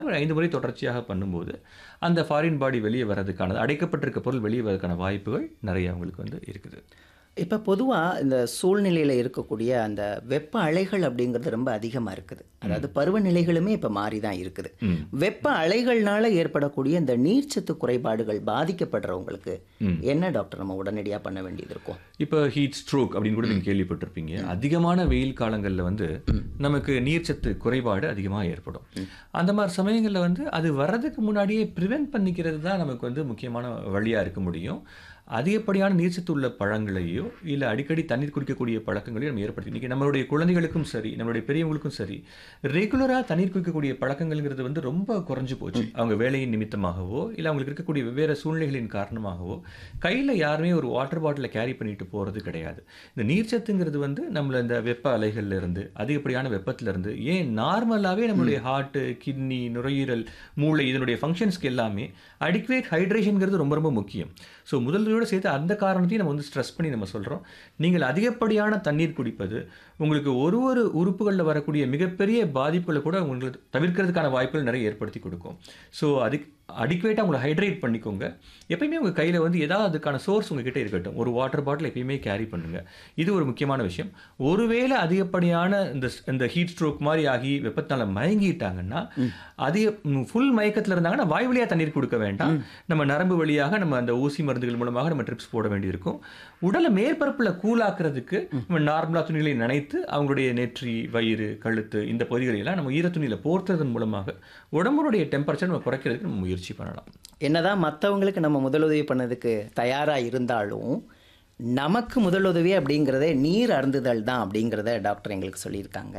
ஒரு 5 முறை தொடர்ச்சியாக பண்ணும்போது, அந்த ஃபாரின் பாடி வெளிய வர்றதுக்கான அடைக்கப்பட்டிருக்க பொருள் வெளிய வரதுக்கான வாய்ப்புகள் நெறைய அவங்களுக்கு வந்து இருக்குது. இப்ப பொதுவா இந்த சூழ்நிலையில இருக்கக்கூடிய அந்த வெப்ப அலைகள் அப்படிங்கிறது ரொம்ப அதிகமா இருக்குது. அதாவது ம். பருவநிலைகளுமே இப்ப மாறி தான் இருக்குது. ம். வெப்ப அலைகள்னால ஏற்படக்கூடிய இந்த நீர்ச்சத்து குறைபாடுகள் பாதிக்கப்படுறவங்களுக்கு ம். என்ன டாக்டர் நம்ம உடனடியா பண்ண வேண்டியது இருக்கும்? இப்ப ஹீட் ஸ்ட்ரோக் அப்படின்னு கூட நீங்க கேள்விப்பட்டிருப்பீங்க. ம். அதிகமான வெயில் காலங்கள்ல வந்து ம். நமக்கு நீர்ச்சத்து குறைபாடு அதிகமா ஏற்படும். ம். அந்த மாரி சமயங்கள்ல வந்து அது வர்றதுக்கு முன்னாடியே பிரிவென்ட் பண்ணிக்கிறது தான் நமக்கு வந்து முக்கியமான வழியா இருக்க முடியும். அதிகப்படியான நீர்ச்சத்து உள்ள பழங்களையோ, இல்ல அடிக்கடி தண்ணீர் குடிக்கக்கூடிய பழக்கங்களையோ நம்ம ஏற்படுத்தி இன்னைக்கு நம்மளுடைய குழந்தைகளுக்கும் சரி, நம்மளுடைய பெரியவங்களுக்கும் சரி, ரெகுலரா தண்ணீர் குடிக்கக்கூடிய பழக்கங்கள்ங்கிறது வந்து ரொம்ப குறைஞ்சு போச்சு. ம். அவங்க வேலையின் நிமித்தமாகவோ, இல்ல அவங்களுக்கு இருக்கக்கூடிய வெவ்வேறு சூழ்நிலைகளின் காரணமாகவோ, கையில யாருமே ஒரு வாட்டர் பாட்டில கேரி பண்ணிட்டு போறது கிடையாது. இந்த நீர்ச்சத்துங்கிறது வந்து நம்மள இந்த வெப்ப அலைகள்ல இருந்து, அதிகப்படியான வெப்பத்துல இருந்து, ஏன் நார்மலாவே நம்மளுடைய ம். ஹார்ட், கிட்னி, நுரையீரல், மூளை இதனுடைய ஃபங்ஷன்ஸ்க்கு எல்லாமே அடிக்குவேட் ஹைட்ரேஷன்ங்கிறது ரொம்ப ரொம்ப முக்கியம். ஸோ முதல்லையோட சேர்த்து அந்த காரணத்தையும் நம்ம வந்து ஸ்ட்ரெஸ் பண்ணி நம்ம சொல்றோம். நீங்கள் அதிகப்படியான தண்ணீர் குடிப்பது, உங்களுக்கு ஒரு ஒரு உறுப்புகள்ல வரக்கூடிய மிகப்பெரிய பாதிப்புகள கூட உங்களுக்கு தவிர்க்கிறதுக்கான வாய்ப்புகள் நெறைய ஏற்படுத்தி கொடுக்கும். ஸோ அதுக் அடிக்குவேட்டா உங்கள ஹைட்ரேட் பண்ணிக்கோங்க. எப்பயுமே உங்க கையில வந்து ஏதாவது அதுக்கான சோர்ஸ் உங்ககிட்ட இருக்கட்டும். ஒரு வாட்டர் பாட்டில் எப்பயுமே கேரி பண்ணுங்க. இது ஒரு முக்கியமான விஷயம். ஒருவேளை அதிகப்படியான இந்த ஸ் இந்த ஹீட் ஸ்ட்ரோக் மாரி ஆகி வெப்பத்தினால மயங்கிட்டாங்கன்னா, ம். அதிக ம் ஃபுல் மயக்கத்துல இருந்தாங்கன்னா, வாய் வழியா தண்ணீர் குடுக்க வேண்டாம். ம். நம்ம நரம்பு வழியாக நம்ம அந்த ஊசி மருந்துகள் மூலமாக நம்ம ட்ரிப்ஸ் போட வேண்டியிருக்கும். உடல மேற்பரப்புல கூலாக்குறதுக்கு ம். நம்ம நார்மலா துணிகளை நனைத்து, அவங்களுடைய நெற்றி, வயிறு, கழுத்து இந்த பகுதிகளை எல்லாம் நம்ம ஈர துணியில போர்த்துறதன் மூலமாக உடம்பினுடைய டெம்பரேச்சர் நம்ம குறைக்கிறதுக்கு நம்ம முயற்சி பண்ணலாம். என்னதான் மத்தவங்களுக்கு நம்ம முதலுதவி பண்ணதுக்கு தயாரா இருந்தாலும், நமக்கு முதலுதவி அப்படிங்கிறதே நீர் அருந்துதல் தான் அப்படிங்கிறத டாக்டர் எங்களுக்கு சொல்லியிருக்காங்க.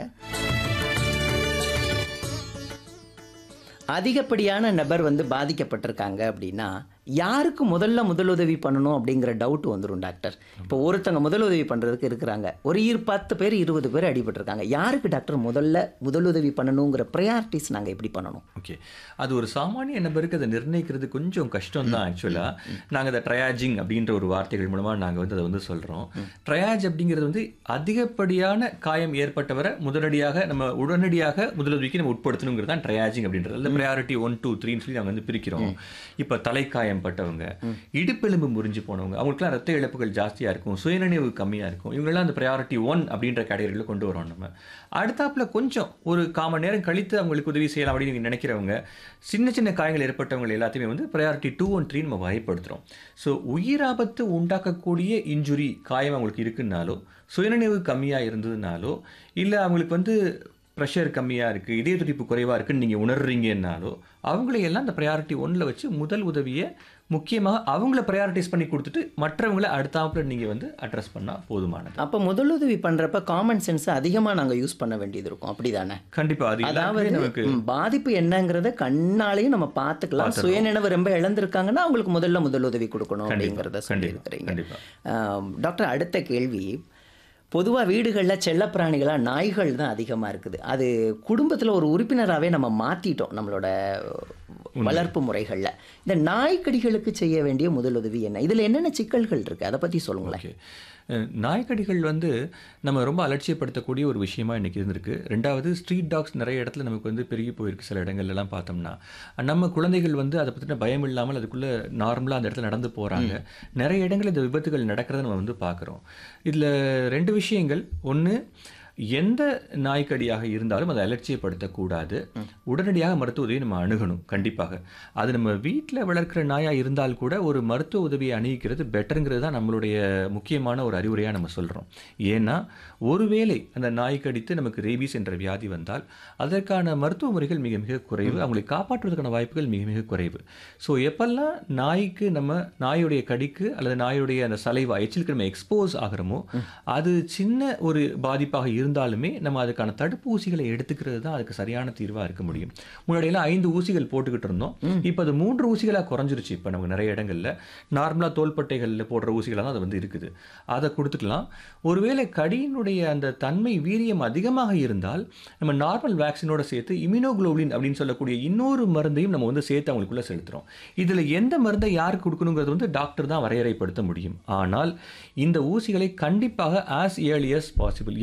அதிகப்படியான நபர் வந்து பாதிக்கப்பட்டிருக்காங்க அப்படின்னா, யாருக்கு முதல்ல முதலுதவி பண்ணணும் அப்படிங்கிற டவுட் வந்துரும் டாக்டர். இப்போ ஒருத்தங்க முதலுதவி பண்றதுக்கு இருக்கிறாங்க. ஒரு இரு 10 பேர், 20 பேர் அடிபட்டிருக்காங்க. யாருக்கு டாக்டர் முதல்ல முதலுதவி பண்ணணுங்கிற பிரையாரிட்டீஸ் நாங்க எப்படி பண்ணணும்? ஓகே. அது ஒரு சாமானிய நபருக்கு அத நிர்ணயிக்கிறது கொஞ்சம் கஷ்டம் ம். தான் ஆக்சுவலா. ம். ம். நாங்க அத ட்ரையாஜிங் அப்படின்ற ஒரு வார்த்தைகள் மூலமா நாங்க வந்து அத வந்து சொல்றோம். ம். ட்ரையாஜ் அப்படிங்கிறது வந்து அதிகப்படியான காயம் ஏற்பட்டவர உடனடியாக நம்ம உடனடியாக முதலுதவிக்கு நம்ம உட்படுத்தணுங்கிறது தான் ட்ரையாஜிங் அப்படின்றது. அதுல ம். பிரையாரிட்டி 1, 2, 3ன்னு சொல்லி நாங்க வந்து பிரிக்கிறோம். ம். இப்ப தலைக்காயம் பட்டவங்க, ம். இடுப்பெலும்பு முறிஞ்சு போனவங்க, அவங்களுக்கெல்லாம் ரத்த இழப்புகள் ஜாஸ்தியா இருக்கும். சுயநினைவு கம்மியா இருக்கும். இவங்களெல்லாம் அந்த பிரையாரிட்டி 1 அப்படின்ற கேட்டகரியில கொண்டு வரோம் நம்ம. அடுத்தாப்புல கொஞ்சம் ஒரு 1/4 மணி நேரம் கழித்து அவங்களுக்கு உதவி செய்யலாம் அப்படின்னு நீங்க நினைக்கிறவங்க, சின்ன சின்ன காயங்கள் ஏற்பட்டவங்க எல்லாத்தையுமே வந்து பிரையாரிட்டி 2 அண்ட் 3 நம்ம வகைப்படுத்துறோம். ஸோ உயிராபத்து உண்டாக்கக்கூடிய இன்ஜுரி காயம் அவங்களுக்கு இருக்குன்னாலோ, சுயநினைவு கம்மியா இருந்ததுனாலோ, இல்ல அவங்களுக்கு வந்து பிரஷர் கம்மியா இருக்கு, இதய துடிப்பு குறைவா இருக்குன்னு நீங்க உணர்றீங்கன்னாலோ, அவங்களை எல்லாம் அந்த பிரையாரிட்டி 1ல வச்சு முதல் உதவிய முக்கியமா அவங்கள பிரையாரிட்டைஸ் பண்ணி குடுத்துட்டு, மற்றவங்கள அடுத்தாப்புல நீங்க வந்து அட்ரஸ் பண்ணா போதுமானது. அப்ப முதலுதவி பண்றப்ப காமன் சென்ஸ் அதிகமா நாங்க யூஸ் பண்ண வேண்டியது இருக்கும். அப்படிதானே? கண்டிப்பா. அது அதாவது எல்லாருக்குமே நமக்கு ம், பாதிப்பு என்னங்கிறத கண்ணாலேயும் நம்ம பார்த்துக்கலாம். பார்த்துறோம். சுயநினைவு ரொம்ப இழந்திருக்காங்கன்னா, அவங்களுக்கு முதல்ல முதலுதவி கொடுக்கணும் கண்டிப்பா, அப்படிங்கிறத கண்டிப்பா, சொல்லியிருக்கிறீங்க. கண்டிப்பா. ஆம், டாக்டர் அடுத்த கேள்வி பொதுவா வீடுகள்ல செல்லப்பிராணிகளா நாய்கள் தான் அதிகமா இருக்குது. அது குடும்பத்துல ஒரு உறுப்பினராவே நம்ம மாத்திட்டோம் நம்மளோட உண்மை. வளர்ப்பு முறைகள்ல. இந்த நாய்க்கடிகளுக்கு செய்ய வேண்டிய முதலுதவி என்ன? இதுல என்னென்ன சிக்கல்கள் இருக்கு? அத பத்தி சொல்லுங்களேன். ஓகே. அ நாய்க்கடிகள் வந்து நம்ம ரொம்ப அலட்சியப்படுத்தக்கூடிய ஒரு விஷயமா இன்னைக்கு இருந்திருக்கு. 2வது ஸ்ட்ரீட் டாக்ஸ் நெறைய இடத்துல நமக்கு வந்து பெருகி போயிருக்கு சில இடங்கள்லலாம் பார்த்தோம்னா. நம்ம குழந்தைகள் வந்து அத பத்தின பயம் இல்லாமல் அதுக்குள்ள நார்மலா அந்த இடத்துல நடந்து போறாங்க. ம். நெறைய இடங்கள்ல இந்த விபத்துகள் நடக்கிறத நம்ம வந்து பார்க்குறோம். இதுல 2 விஷயங்கள். 1 எந்த நாய்க்கடியாக இருந்தாலும் அத அலட்சியப்படுத்தக்கூடாது. ம். உடனடியாக மருத்துவ உதவியை நம்ம அணுகணும் கண்டிப்பாக. அது நம்ம வீட்ல வளர்க்கிற நாயா இருந்தால் கூட ஒரு மருத்துவ உதவியை அணுகிக்கிறது பெட்டர்ங்கிறது தான் நம்மளுடைய முக்கியமான ஒரு அறிவுரையா நம்ம சொல்றோம். ஏன்னா, ஒருவேளை அந்த நாய் கடித்து நமக்கு ரேபீஸ் என்ற வியாதி வந்தால், அதற்கான மருத்துவ முறைகள் மிக மிக குறைவு. ம். அவங்களை காப்பாற்றுவதற்கான வாய்ப்புகள் மிக மிக குறைவு. ஸோ எப்பல்லாம் நாய்க்கு நம்ம நாயுடைய கடிக்கு அல்லது நாயுடைய அந்த சலைவா எச்சிலுக்கு நம்ம எக்ஸ்போஸ் ஆகுறோமோ, ம். அது சின்ன ஒரு பாதிப்பாக இருந்தாலுமே நம்ம அதுக்கான தடுப்பூசிகளை எடுத்துக்கிறது தான் அதுக்கு சரியான தீர்வா இருக்க முடியும். முன்னாடியெல்லாம் 5 ஊசிகள் போட்டுக்கிட்டு இருந்தோம். ம். இப்ப அது 3 ஊசிகளா குறைஞ்சிருச்சு இப்ப நமக்கு நெறைய இடங்கள்ல. நார்மலா தோள்பட்டைகள்ல போடுற ஊசிகளா தான் அது வந்து இருக்குது. அத குடுத்துக்கலாம். ஒருவேளை கடியினுடைய அந்த தன்மை வீரியம் அதிகமாக இருந்தால், நம்ம நார்மல் வேக்சினோட சேர்த்து இம்யூனோகுளோபுலின் அப்படின்னு சொல்லக்கூடிய இன்னொரு மருந்தையும் நம்ம வந்து சேர்த்து அவங்களுக்குள்ள செலுத்துறோம். இதுல எந்த மருந்தை யாருக்கு குடுக்கணுங்கிறது வந்து டாக்டர் தான் வரையறைப்படுத்த முடியும். ஆனால், இந்த ஊசிகளை கண்டிப்பாக ஆஸ் ஏர்லி அஸ் பாசிபிள் எவ்வளவு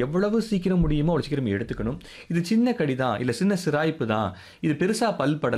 சீக்கிரம் முடியுமோ அவ்வளோ சீக்கிரம் எடுத்துக்கணும் இது சின்ன கடி தான் இல்லை சின்ன சிராய்ப்பு தான் இது பெருசாக பல் படல